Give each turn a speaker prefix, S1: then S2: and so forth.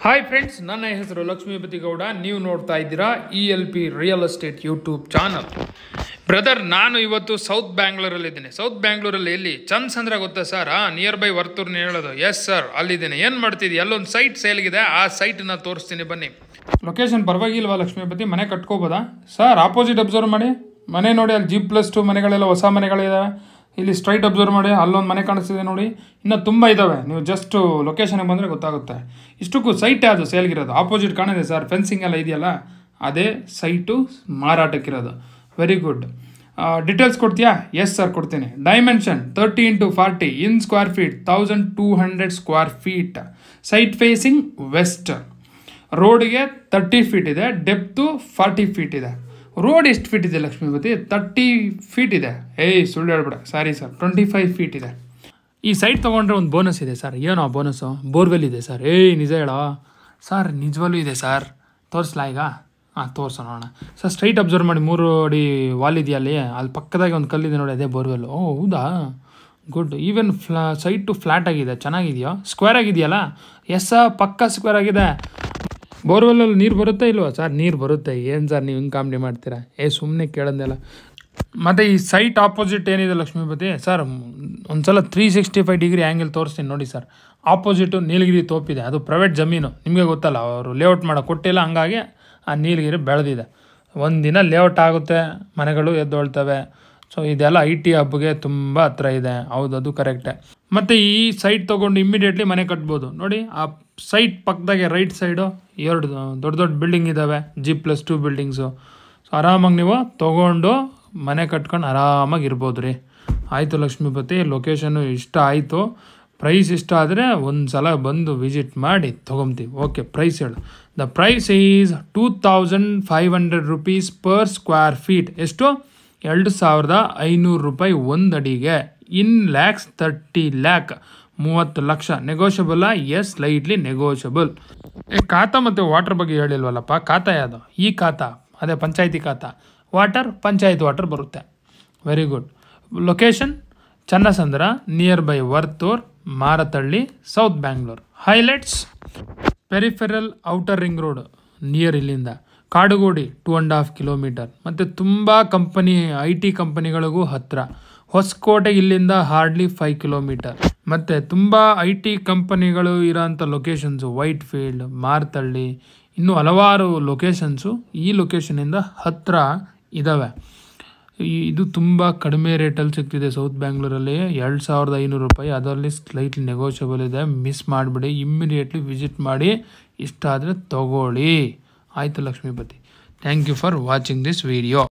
S1: hi friends ನನ್ನ ಹೆಸರು ಲಕ್ಷ್ಮೀಪತಿ ಗೌಡ ನೀವು ನೋಡ್ತಾ ಇದ್ದೀರಾ E L P real estate YouTube channel brother ನಾನು ಇವತ್ತು ಸೌತ್ ಬ್ಯಾಂಗ್ಳೂರಲ್ಲಿದ್ದೀನಿ ಸೌತ್ ಬ್ಯಾಂಗ್ಳೂರಲ್ಲಿ ಎಲ್ಲಿ ಚಂದ್ಸಂದ್ರ ಗೊತ್ತಾ ಸರ್ ಆ ನಿಯರ್ ಬೈ ವರ್ತೂರ್ನ ಹೇಳೋದು ಎಸ್ ಸರ್ ಅಲ್ಲಿದ್ದೀನಿ ಏನು ಮಾಡ್ತಿದ್ದಿ ಅಲ್ಲೊಂದು ಸೈಟ್ ಸೇಲ್ಗಿದೆ ಆ ಸೈಟನ್ನ ತೋರಿಸ್ತೀನಿ ಬನ್ನಿ ಲೊಕೇಶನ್ ಪರವಾಗಿಲ್ವಾ ಲಕ್ಷ್ಮೀಪತಿ ಮನೆ ಕಟ್ಕೋಬೋದಾ ಸರ್ ಆಪೋಸಿಟ್ ಅಬ್ಸರ್ವ್ ಮಾಡಿ ಮನೆ ನೋಡಿ ಅಲ್ಲಿ ಜಿ ಪ್ಲಸ್ ಟು ಮನೆಗಳೆಲ್ಲ ಹೊಸ ಮನೆಗಳಿದ್ದಾವೆ ಇಲ್ಲಿ ಸ್ಟ್ರೈಟ್ ಅಬ್ಸರ್ವ್ ಮಾಡಿ ಅಲ್ಲೊಂದು ಮನೆ ಕಾಣಿಸ್ತಿದೆ ನೋಡಿ ಇನ್ನು ತುಂಬ ಇದ್ದಾವೆ ನೀವು ಜಸ್ಟ್ ಲೊಕೇಶನ್ಗೆ ಬಂದರೆ ಗೊತ್ತಾಗುತ್ತೆ ಇಷ್ಟಕ್ಕೂ ಸೈಟ್ ಯಾವುದು ಸೇಲ್ಗಿರೋದು ಆಪೋಸಿಟ್ ಕಾಣಿದೆ ಸರ್ ಫೆನ್ಸಿಂಗ್ ಎಲ್ಲ ಇದೆಯಲ್ಲ ಅದೇ ಸೈಟು ಮಾರಾಟಕ್ಕಿರೋದು ವೆರಿ ಗುಡ್ ಡೀಟೇಲ್ಸ್ ಕೊಡ್ತೀಯಾ ಎಸ್ ಸರ್ ಕೊಡ್ತೀನಿ dimension thirty into forty in square feet thousand two hundred square feet site facing west ರೋಡ್ಗೆ ತರ್ಟಿ ಫೀಟ್ ಇದೆ ಡೆಪ್ತು ಫಾರ್ಟಿ ಫೀಟ್ ಇದೆ ರೋಡ್ ಎಷ್ಟು ಫೀಟ್ ಇದೆ ಲಕ್ಷ್ಮೀಪತಿ ತರ್ಟಿ ಫೀಟ್ ಇದೆ ಏಯ್ ಸುಳ್ಳು ಹೇಳ್ಬೇಡ sorry sir twenty five feet ಇದೆ ಈ ಸೈಟ್ ತೊಗೊಂಡ್ರೆ ಒಂದು ಬೋನಸ್ ಇದೆ ಸರ್ ಏನೋ ಬೋನಸ್ಸು ಬೋರ್ವೆಲ್ ಇದೆ ಸರ್ ಏಯ್ ನಿಜ ಹೇಳೋ ಸರ್ ನಿಜವಲ್ಲೂ ಇದೆ ಸರ್ ತೋರಿಸ್ಲಾ ಈಗ ಹಾಂ ತೋರ್ಸೋಣ ನೋಡೋಣ ಸರ್ ಸ್ಟ್ರೈಟ್ ಅಬ್ಸರ್ವ್ ಮಾಡಿ ಮೂರು ಅಡಿ ವಾಲ್ ಇದೆಯಲ್ಲಿ ಅಲ್ಲಿ ಪಕ್ಕದಾಗಿ ಒಂದು ಕಲ್ಲಿದೆ ನೋಡಿ ಅದೇ ಬೋರ್ವೆಲ್ ಓ ಹೌದಾ ಗುಡ್ ಈವನ್ ಫ್ಲಾ ಸೈಟು ಫ್ಲ್ಯಾಟ್ ಆಗಿದೆ ಚೆನ್ನಾಗಿದೆಯೋ ಸ್ಕ್ವೇರ್ ಆಗಿದೆಯಲ್ಲ ಎಸ್ ಪಕ್ಕ ಸ್ಕ್ವೇರ್ ಆಗಿದೆ ಬೋರ್ವೆಲ್ಲಲ್ಲಿ ನೀರು ಬರುತ್ತಾ ಇಲ್ವಾ ಸರ್ ನೀರು ಬರುತ್ತೆ ಏನು ಸರ್ ನೀವು ಹಿಂಗೆ ಕಾಮಿಡಿ ಮಾಡ್ತೀರಾ ಏ ಸುಮ್ಮನೆ ಕೇಳಂದೆಲ್ಲ ಮತ್ತು ಈ ಸೈಟ್ ಆಪೋಸಿಟ್ ಏನಿದೆ ಲಕ್ಷ್ಮೀಪತಿ ಸರ್ ಒಂದ್ಸಲ three sixty five degree angle ತೋರಿಸ್ತೀನಿ ನೋಡಿ ಸರ್ ಆಪೋಸಿಟು ನೀಲಗಿರಿ ತೋಪಿದೆ ಅದು ಪ್ರೈವೇಟ್ ಜಮೀನು ನಿಮಗೆ ಗೊತ್ತಲ್ಲ ಅವರು ಲೇಔಟ್ ಮಾಡೋ ಕೊಟ್ಟಿಲ್ಲ ಹಂಗಾಗಿ ಆ ನೀಲಗಿರಿ ಬೆಳೆದಿದೆ ಒಂದಿನ ಲೇಔಟ್ ಆಗುತ್ತೆ ಮನೆಗಳು ಎದ್ದೊಳ್ತವೆ ಸೊ ಇದೆಲ್ಲ ಐ ಟಿ ಹಬ್ಗೆ ತುಂಬ ಹತ್ರ ಇದೆ ಹೌದು ಅದು ಕರೆಕ್ಟೇ ಮತ್ತು ಈ ಸೈಟ್ ತೊಗೊಂಡು ಇಮ್ಮಿಡಿಯೇಟ್ಲಿ ಮನೆ ಕಟ್ಬೋದು ನೋಡಿ ಆ ಸೈಟ್ ಪಕ್ಕದಾಗೆ ರೈಟ್ ಸೈಡು ಎರಡು ದೊಡ್ಡ ದೊಡ್ಡ ಬಿಲ್ಡಿಂಗ್ ಇದ್ದಾವೆ G plus two buildings so ಆರಾಮಾಗಿ ನೀವು ತೊಗೊಂಡು ಮನೆ ಕಟ್ಕೊಂಡು ಆರಾಮಾಗಿ ಇರ್ಬೋದು ರೀ ಆಯಿತು ಲಕ್ಷ್ಮೀಪತಿ ಲೊಕೇಶನ್ನು ಇಷ್ಟ ಆಯಿತು ಪ್ರೈಸ್ ಇಷ್ಟ ಆದರೆ ಒಂದು ಸಲ ಬಂದು ವಿಸಿಟ್ ಮಾಡಿ ತೊಗೊತೀವಿ ಓಕೆ ಪ್ರೈಸ್ ಹೇಳು the price is two thousand five hundred rupees per square feet ಎಷ್ಟು ಎರಡು ಸಾವಿರದ ಐನೂರು ರೂಪಾಯಿ ಒಂದು ಅಡಿಗೆ ಇನ್ ಲ್ಯಾಕ್ಸ್ ತರ್ಟಿ ಲ್ಯಾಕ್ ಮೂವತ್ತು ಲಕ್ಷ ನೆಗೋಷಿಯಬಲ್ಲ ಎಸ್ ಲೈಟ್ಲಿ ನೆಗೋಷಿಯಬಲ್ ಏ ಖಾತಾ ಮತ್ತು ವಾಟರ್ ಬಗ್ಗೆ ಹೇಳಿಲ್ವಲ್ಲಪ್ಪ ಖಾತಾ ಯಾವುದು ಈ ಖಾತಾ ಅದೇ ಪಂಚಾಯತಿ ಖಾತಾ ವಾಟರ್ ಪಂಚಾಯತ್ ವಾಟರ್ ಬರುತ್ತೆ very good location Channasandra near by Varthur Marathahalli south Bangalore highlights peripheral outer ring road near ಇಲ್ಲಿಂದ Kadugodi two and half kilometre ಮತ್ತು ತುಂಬ ಕಂಪನಿ ಐ ಟಿ ಕಂಪನಿಗಳಿಗೂ ಹತ್ತಿರ ಹೊಸಕೋಟೆ ಇಲ್ಲಿಂದ ಹಾರ್ಡ್ಲಿ ಫೈವ್ ಕಿಲೋಮೀಟರ್ ಮತ್ತು ತುಂಬ ಐ ಟಿ ಕಂಪನಿಗಳು ಇರೋಂಥ ಲೊಕೇಶನ್ಸು ವೈಟ್ ಫೀಲ್ಡ್ ಮಾರ್ತಳ್ಳಿ ಇನ್ನೂ ಹಲವಾರು ಲೊಕೇಶನ್ಸು ಈ ಲೊಕೇಶನಿಂದ ಹತ್ತಿರ ಇದ್ದಾವೆ ಈ- ಇದು ತುಂಬ ಕಡಿಮೆ ರೇಟಲ್ಲಿ ಸಿಗ್ತಿದೆ ಸೌತ್ ಬ್ಯಾಂಗ್ಳೂರಲ್ಲಿ ಎರಡು ಸಾವಿರದ ಐನೂರು ರೂಪಾಯಿ ಅದರಲ್ಲಿ ಸ್ಲೈಟ್ಲಿ ನೆಗೋಷಿಯಬಲ್ ಇದೆ ಮಿಸ್ ಮಾಡಿಬಿಡಿ ಇಮ್ಮಿಡಿಯೇಟ್ಲಿ ವಿಸಿಟ್ ಮಾಡಿ ಇಷ್ಟ ಆದರೆ ತಗೊಳ್ಳಿ ಆಯಿತು Lakshmipathi thank you for watching this video